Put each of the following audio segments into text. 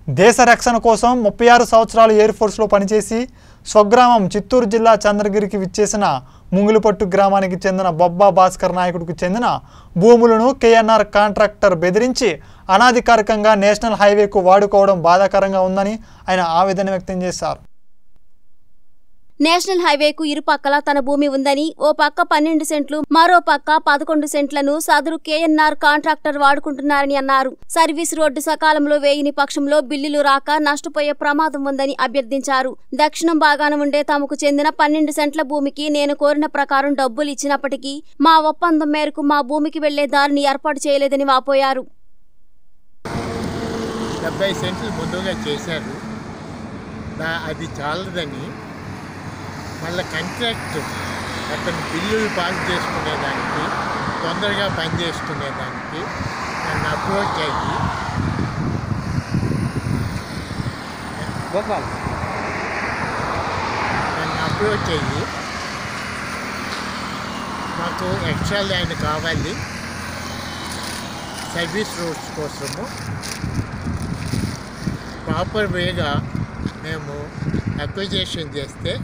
దేశ రక్షణ కోసం ముప్పై ఆరు సంవత్సరాలు ఎయిర్ ఫోర్స్లో పనిచేసి స్వగ్రామం చిత్తూరు జిల్లా చంద్రగిరికి విచ్చేసిన ముంగులపట్టు గ్రామానికి చెందిన బొబ్బా భాస్కర్ నాయకుడికి చెందిన భూములను కేఎన్ఆర్ కాంట్రాక్టర్ బెదిరించి అనాధికారికంగా నేషనల్ హైవేకు వాడుకోవడం బాధాకరంగా ఉందని ఆయన ఆవేదన వ్యక్తం చేశారు నేషనల్ హైవేకు ఇరుపక్కల తన భూమి ఉందని ఓ పక్క పన్నెండు సెంట్లు మరో పక్క పదకొండు సెంట్లను సదరు కేఎన్ఆర్ కాంట్రాక్టర్ వాడుకుంటున్నారని అన్నారు సర్వీస్ రోడ్డు సకాలంలో వేయని పక్షంలో బిల్లులు రాక నష్టపోయే ప్రమాదం ఉందని అభ్యర్థించారు దక్షిణం భాగాన ఉండే తమకు చెందిన పన్నెండు సెంట్ల భూమికి నేను కోరిన ప్రకారం డబ్బులు ఇచ్చినప్పటికీ మా ఒప్పందం మేరకు మా భూమికి వెళ్లే దారిని ఏర్పాటు చేయలేదని వాపోయారు డెబ్బై సెంట్లు ముందుగా చేశారు దా అది చాలదని మళ్ళీ కాంట్రాక్ట్ అతను బిల్లులు పాస్ చేసుకునేదానికి తొందరగా పని చేసుకునేదానికి నన్ను అప్రోచ్ అయ్యి గోపాల్ నన్ను అప్రోచ్ అయ్యి మాకు ఎక్స్ట్రా ల్యాండ్ కావాలి సర్వీస్ రోడ్స్ కోసము ప్రాపర్ వేగా మేము అక్విజేషన్ చేస్తే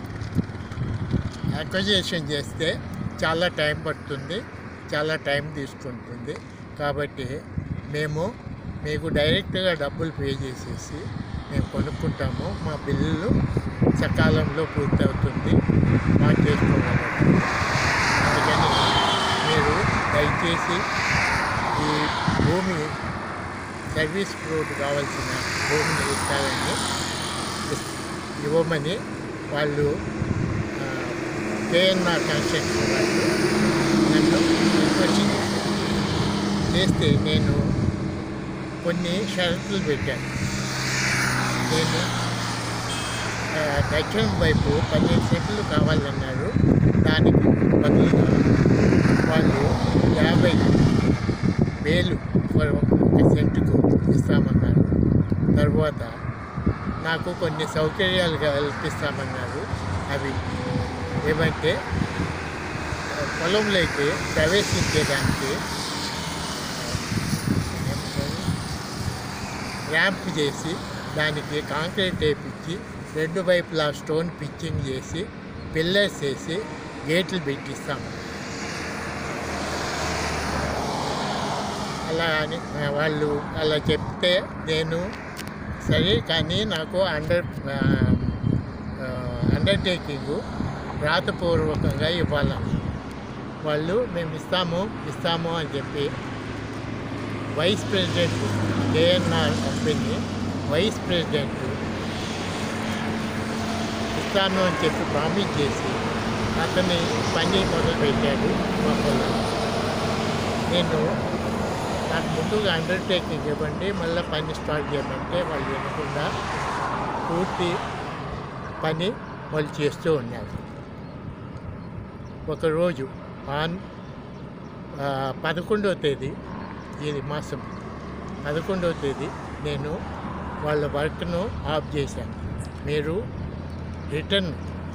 అక్విజేషన్ చేస్తే చాలా టైం పడుతుంది చాలా టైం తీసుకుంటుంది కాబట్టి మేము మీకు డైరెక్ట్గా డబ్బులు పే చేసేసి మేము కొనుక్కుంటాము మా బిల్లులు సకాలంలో పూర్తవుతుంది మాకు చేసుకోగలరు అందుకని మీరు దయచేసి ఈ భూమి సర్వీస్ రోడ్ కావాల్సిన భూమిని ఇస్తారని ఇస్- ఇవ్వమని వాళ్ళు కేఎన్ఆర్ కన్స్ట్రక్షన్ వాళ్ళు నన్ను రిక్వెస్ట్ చేశారు. చేస్తే నేను కొన్ని షరతులు పెట్టాను నేను ఆ, దక్షిణం వైపు పదిహేను సెంట్లు కావాలన్నారు దానికి బదులుగా వాళ్ళు యాభై వేలు ఫర్ ఒక సెంటుకు ఇస్తామన్నారు తర్వాత నాకు కొన్ని సౌకర్యాలు కల్పిస్తామన్నారు అవి ఏమంటే ఆ, పొలంలోకి ప్రవేశించేదానికి ర్యాంప్ చేసి దానికి కాంక్రీట్ వేపించి రెండు వైపులా స్టోన్ పిచ్చింగ్ చేసి పిల్లర్స్ వేసి గేట్లు పెట్టిస్తాము అలా అని ఆ, వాళ్ళు అలా చెప్తే నేను సరే కానీ నాకు అండర్ అండర్టేకింగ్ రాతపూర్వకంగా ఇవ్వాలని వాళ్ళు మేము ఇస్తాము ఇస్తాము అని చెప్పి vice president KNR company vice president ఇస్తాను అని చెప్పి ప్రామిస్ చేసి అతన్ని పని మొదలుపెట్టాడు మా పొలం నేను నాకు ముందుగా అండర్టేకింగ్ ఇవ్వండి మళ్ళీ పని స్టార్ట్ చేయమంటే వాళ్ళు వినకుండా పూర్తి పని వాళ్ళు చేస్తూ ఉన్నారు ఒకరోజు ఆన్ ఆ, పదకొండవ తేదీ ఈ మాసం పదకొండవ తేదీ నేను వాళ్ళ వర్క్ను ఆఫ్ చేశాను మీరు రిటర్న్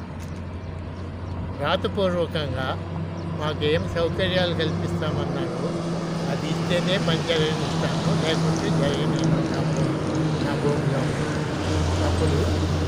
రాతపూర్వకంగా మాకు ఏం సౌకర్యాలు కల్పిస్తామన్నారు అది ఇస్తేనే పని జరగనిస్తాను లేకుంటే జరగని నా భూమిలో అప్పుడు